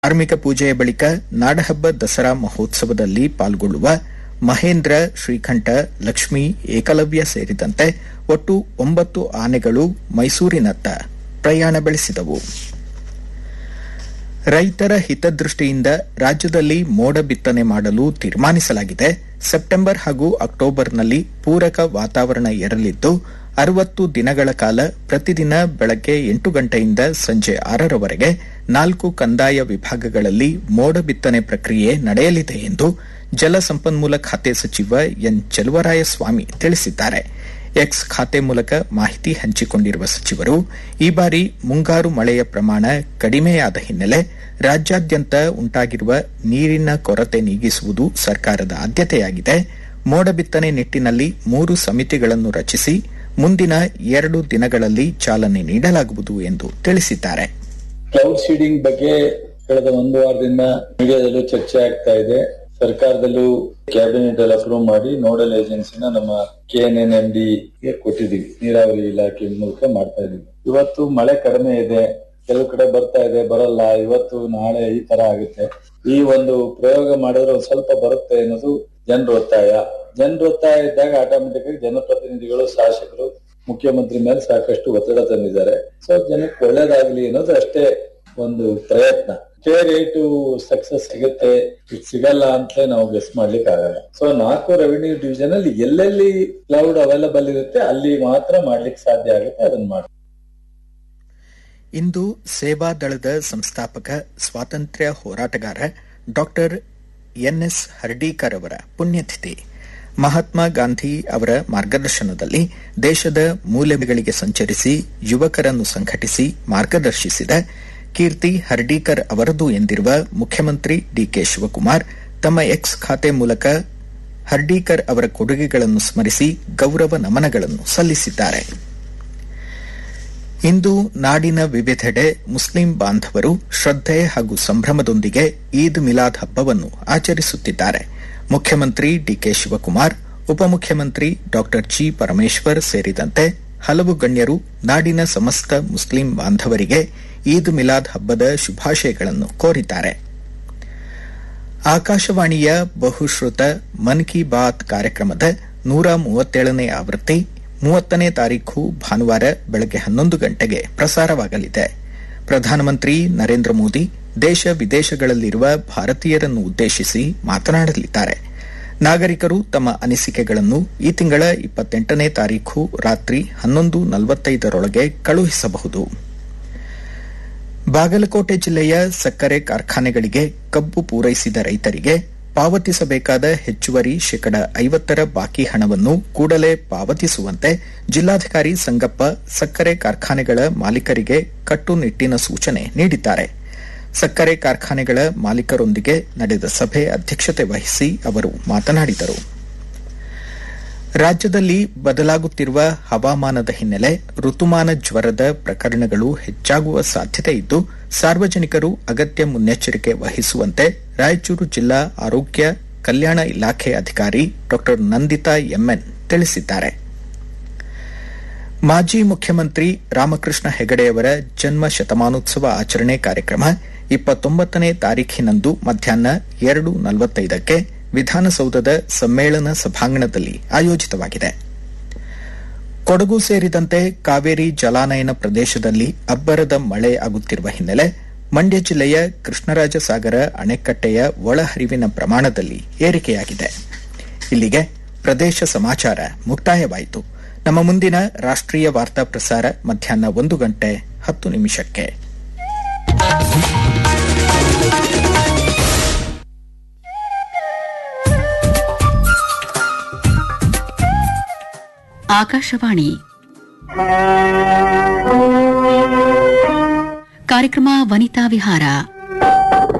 ಧಾರ್ಮಿಕ ಪೂಜೆಯ ಬಳಿಕ ನಾಡಹಬ್ಬ ದಸರಾ ಮಹೋತ್ಸವದಲ್ಲಿ ಪಾಲ್ಗೊಳ್ಳುವ ಮಹೇಂದ್ರ ಶ್ರೀಕಂಠ ಲಕ್ಷ್ಮೀ ಏಕಲವ್ಯ ಸೇರಿದಂತೆ ಒಟ್ಟು ಒಂಬತ್ತು ಆನೆಗಳು ಮೈಸೂರಿನತ್ತ ಪ್ರಯಾಣ ಬೆಳೆಸಿದವು ರೈತರ ಹಿತದೃಷ್ಟಿಯಿಂದ ರಾಜ್ಯದಲ್ಲಿ ಮೋಡ ಬಿತ್ತನೆ ಮಾಡಲು ತೀರ್ಮಾನಿಸಲಾಗಿದೆ ಸೆಪ್ಟೆಂಬರ್ ಹಾಗೂ ಅಕ್ಟೋಬರ್ನಲ್ಲಿ ಪೂರಕ ವಾತಾವರಣ ಇರಲಿದ್ದು ಅರವತ್ತು ದಿನಗಳ ಕಾಲ ಪ್ರತಿದಿನ ಬೆಳಗ್ಗೆ ಎಂಟು ಗಂಟೆಯಿಂದ ಸಂಜೆ ಆರರವರೆಗೆ ನಾಲ್ಕು ಕಂದಾಯ ವಿಭಾಗಗಳಲ್ಲಿ ಮೋಡ ಬಿತ್ತನೆ ಪ್ರಕ್ರಿಯೆ ನಡೆಯಲಿದೆ ಎಂದು ಜಲಸಂಪನ್ಮೂಲ ಖಾತೆ ಸಚಿವ ಎನ್ ಚೆಲುವರಾಯಸ್ವಾಮಿ ತಿಳಿಸಿದ್ದಾರೆ ಎಕ್ಸ್ ಖಾತೆ ಮೂಲಕ ಮಾಹಿತಿ ಹಂಚಿಕೊಂಡಿರುವ ಸಚಿವರು ಈ ಬಾರಿ ಮುಂಗಾರು ಮಳೆಯ ಪ್ರಮಾಣ ಕಡಿಮೆಯಾದ ಹಿನ್ನೆಲೆ ರಾಜ್ಯಾದ್ಯಂತ ಉಂಟಾಗಿರುವ ನೀರಿನ ಕೊರತೆ ನೀಗಿಸುವುದು ಸರ್ಕಾರದ ಆದ್ಯತೆಯಾಗಿದೆ ಮೋಡ ಬಿತ್ತನೆ ನಿಟ್ಟಿನಲ್ಲಿ ಮೂರು ಸಮಿತಿಗಳನ್ನು ರಚಿಸಿ ಮುಂದಿನ ಎರಡು ದಿನಗಳಲ್ಲಿ ಚಾಲನೆ ನೀಡಲಾಗುವುದು ಎಂದು ತಿಳಿಸಿದ್ದಾರೆ ಕ್ಲೌಡ್ ಸೀಡಿಂಗ್ ಬಗ್ಗೆ ಕಳೆದ ಒಂದು ವಾರದಿಂದ ಮೀಡಿಯಾದಲ್ಲೂ ಚರ್ಚೆ ಆಗ್ತಾ ಇದೆ ಸರ್ಕಾರದಲ್ಲೂ ಕ್ಯಾಬಿನೆಟ್ ಅಲ್ಲಿ ಅಪ್ರೂವ್ ಮಾಡಿ ನೋಡಲ್ ಏಜೆನ್ಸಿನ ನಮ್ಮ K N N M D ಗೆ ಕೊಟ್ಟಿದ್ದೀವಿ ನೀರಾವರಿ ಇಲಾಖೆ ಮೂಲಕ ಮಾಡ್ತಾ ಇದೀವಿ ಇವತ್ತು ಮಳೆ ಕಡಿಮೆ ಇದೆ ಕೆಲವು ಕಡೆ ಬರ್ತಾ ಇದೆ ಬರಲ್ಲ ಇವತ್ತು ನಾಳೆ ಈ ತರ ಆಗುತ್ತೆ ಈ ಒಂದು ಪ್ರಯೋಗ ಮಾಡಿದ್ರೆ ಒಂದ್ ಸ್ವಲ್ಪ ಬರುತ್ತೆ ಅನ್ನೋದು ಜನರ ಒತ್ತಾಯ ಜನರ ಒತ್ತಾಯ ಇದ್ದಾಗ ಆಟೋಮೆಟಿಕ್ ಆಗಿ ಜನಪ್ರತಿನಿಧಿಗಳು ಶಾಸಕರು ಮುಖ್ಯಮಂತ್ರಿ ಮೇಲೆ ಸಾಕಷ್ಟು ಒತ್ತಡ ತಂದಿದ್ದಾರೆ ಸೊ ಜನಕ್ಕೆ ಒಳ್ಳೇದಾಗ್ಲಿ ಅನ್ನೋದು ಅಷ್ಟೇ ಒಂದು ಪ್ರಯತ್ನ ಕೆ ರೇಟು ಸಕ್ಸಸ್ ಸಿಗುತ್ತೆ ಇದು ಸಿಗಲ್ಲ ಅಂತ ನಾವು ಗೆಸ್ ಮಾಡ್ಲಿಕ್ಕೆ ಆಗಲ್ಲ ಸೊ ನಾಲ್ಕು ರೆವಿನ್ಯೂ ಡಿವಿಷನ್ ಅಲ್ಲಿ ಎಲ್ಲೆಲ್ಲಿ ಕ್ಲೌಡ್ ಅವೈಲಬಲ್ ಇರುತ್ತೆ ಅಲ್ಲಿ ಮಾತ್ರ ಮಾಡ್ಲಿಕ್ಕೆ ಸಾಧ್ಯ ಆಗುತ್ತೆ ಅದನ್ನ ಮಾಡಿ ಇಂದು ಸೇವಾದಳದ ಸಂಸ್ಥಾಪಕ ಸ್ವಾತಂತ್ರ್ಯ ಹೋರಾಟಗಾರ ಡಾಕ್ಟರ್ ಎನ್ಎಸ್ ಹರ್ಡೀಕರ್ ಅವರ ಪುಣ್ಯತಿಥಿ ಮಹಾತ್ಮ ಗಾಂಧಿ ಅವರ ಮಾರ್ಗದರ್ಶನದಲ್ಲಿ ದೇಶದ ಮೂಲೆಗಳಿಗೆ ಸಂಚರಿಸಿ ಯುವಕರನ್ನು ಸಂಘಟಿಸಿ ಮಾರ್ಗದರ್ಶಿಸಿದ ಕೀರ್ತಿ ಹರ್ಡೀಕರ್ ಅವರದು ಎಂದಿರುವ ಮುಖ್ಯಮಂತ್ರಿ ಡಿಕೆ ಶಿವಕುಮಾರ್ ತಮ್ಮ ಎಕ್ಸ್ ಖಾತೆ ಮೂಲಕ ಹರ್ಡೀಕರ್ ಅವರ ಕೊಡುಗೆಗಳನ್ನು ಸ್ಮರಿಸಿ ಗೌರವ ನಮನಗಳನ್ನು ಸಲ್ಲಿಸಿದ್ದಾರೆ ಇಂದು ನಾಡಿನ ವಿವಿಧೆಡೆ ಮುಸ್ಲಿಂ ಬಾಂಧವರು ಶ್ರದ್ಧೆ ಹಾಗೂ ಸಂಭ್ರಮದೊಂದಿಗೆ ಈದ್ ಮಿಲಾದ್ ಹಬ್ಬವನ್ನು ಆಚರಿಸುತ್ತಿದ್ದಾರೆ ಮುಖ್ಯಮಂತ್ರಿ ಡಿಕೆ ಶಿವಕುಮಾರ್ ಉಪಮುಖ್ಯಮಂತ್ರಿ ಡಾ ಜಿ ಪರಮೇಶ್ವರ್ ಸೇರಿದಂತೆ ಹಲವು ಗಣ್ಯರು ನಾಡಿನ ಸಮಸ್ತ ಮುಸ್ಲಿಂ ಬಾಂಧವರಿಗೆ ಈದ್ ಮಿಲಾದ್ ಹಬ್ಬದ ಶುಭಾಶಯಗಳನ್ನು ಕೋರಿದ್ದಾರೆ ಆಕಾಶವಾಣಿಯ ಬಹುಶ್ರುತ ಮನ್ ಕಿ ಬಾತ್ ಕಾರ್ಯಕ್ರಮದ ನೂರ ಮೂವತ್ತೇಳನೇ ಆವೃತ್ತಿ ಮೂವತ್ತನೇ ತಾರೀಖು ಭಾನುವಾರ ಬೆಳಗ್ಗೆ ಹನ್ನೊಂದು ಗಂಟೆಗೆ ಪ್ರಸಾರವಾಗಲಿದೆ ಪ್ರಧಾನಮಂತ್ರಿ ನರೇಂದ್ರ ಮೋದಿ ದೇಶ ವಿದೇಶಗಳಲ್ಲಿರುವ ಭಾರತೀಯರನ್ನು ಉದ್ದೇಶಿಸಿ ಮಾತನಾಡಲಿದ್ದಾರೆ ನಾಗರಿಕರು ತಮ್ಮ ಅನಿಸಿಕೆಗಳನ್ನು ಈ ತಿಂಗಳ ಇಪ್ಪತ್ತೆಂಟನೇ ತಾರೀಖು ರಾತ್ರಿ ಹನ್ನೊಂದು ನಲವತ್ತೈದರೊಳಗೆ ಕಳುಹಿಸಬಹುದು ಬಾಗಲಕೋಟೆ ಜಿಲ್ಲೆಯ ಸಕ್ಕರೆ ಕಾರ್ಖಾನೆಗಳಿಗೆ ಕಬ್ಬು ಪೂರೈಸಿದ ರೈತರಿಗೆ ಪಾವತಿಸಬೇಕಾದ ಹೆಚ್ಚುವರಿ ಶೇಕಡ ಐವತ್ತರ ಬಾಕಿ ಹಣವನ್ನು ಕೂಡಲೇ ಪಾವತಿಸುವಂತೆ ಜಿಲ್ಲಾಧಿಕಾರಿ ಸಂಗಪ್ಪ ಸಕ್ಕರೆ ಕಾರ್ಖಾನೆಗಳ ಮಾಲೀಕರಿಗೆ ಕಟ್ಟುನಿಟ್ಟಿನ ಸೂಚನೆ ನೀಡಿದ್ದಾರೆ ಸಕ್ಕರೆ ಕಾರ್ಖಾನೆಗಳ ಮಾಲೀಕರೊಂದಿಗೆ ನಡೆದ ಸಭೆ ಅಧ್ಯಕ್ಷತೆ ವಹಿಸಿ ಅವರು ಮಾತನಾಡಿದರು ರಾಜ್ಯದಲ್ಲಿ ಬದಲಾಗುತ್ತಿರುವ ಹವಾಮಾನದ ಹಿನ್ನೆಲೆ ಋತುಮಾನ ಜ್ವರದ ಪ್ರಕರಣಗಳು ಹೆಚ್ಚಾಗುವ ಸಾಧ್ಯತೆ ಇದ್ದು ಸಾರ್ವಜನಿಕರು ಅಗತ್ಯ ಮುನ್ನೆಚ್ಚರಿಕೆ ವಹಿಸುವಂತೆ ರಾಯಚೂರು ಜಿಲ್ಲಾ ಆರೋಗ್ಯ ಕಲ್ಯಾಣ ಇಲಾಖೆ ಅಧಿಕಾರಿ ಡಾ ನಂದಿತಾ ಎಂಎನ್ ತಿಳಿಸಿದ್ದಾರೆ ಮಾಜಿ ಮುಖ್ಯಮಂತ್ರಿ ರಾಮಕೃಷ್ಣ ಹೆಗಡೆಯವರ ಜನ್ಮ ಶತಮಾನೋತ್ಸವ ಆಚರಣೆ ಕಾರ್ಯಕ್ರಮ ಇಪ್ಪತ್ತೊಂಬತ್ತನೇ ತಾರೀಖಿನಂದು ಮಧ್ಯಾಹ್ನ ಎರಡು ನಲವತ್ತೈದಕ್ಕೆ ವಿಧಾನಸೌಧದ ಸಮ್ಮೇಳನ ಸಭಾಂಗಣದಲ್ಲಿ ಆಯೋಜಿತವಾಗಿದೆ ಕೊಡಗು ಸೇರಿದಂತೆ ಕಾವೇರಿ ಜಲಾನಯನ ಪ್ರದೇಶದಲ್ಲಿ ಅಬ್ಬರದ ಮಳೆ ಆಗುತ್ತಿರುವ ಹಿನ್ನೆಲೆ ಮಂಡ್ಯ ಜಿಲ್ಲೆಯ ಕೃಷ್ಣರಾಜ ಸಾಗರ ಅಣೆಕಟ್ಟೆಯ ಒಳಹರಿವಿನ ಪ್ರಮಾಣದಲ್ಲಿ ಏರಿಕೆಯಾಗಿದೆ ಇಲ್ಲಿಗೆ ಪ್ರದೇಶ ಸಮಾಚಾರ ಮುಕ್ತಾಯವಾಯಿತು ನಮ್ಮ ಮುಂದಿನ ರಾಷ್ಟ್ರೀಯ ವಾರ್ತಾ ಪ್ರಸಾರ ಮಧ್ಯಾಹ್ನ ಒಂದು ಗಂಟೆ ಹತ್ತು ನಿಮಿಷಕ್ಕೆ ಆಕಾಶವಾಣಿ ಕಾರ್ಯಕ್ರಮ ವನಿತಾ ವಿಹಾರ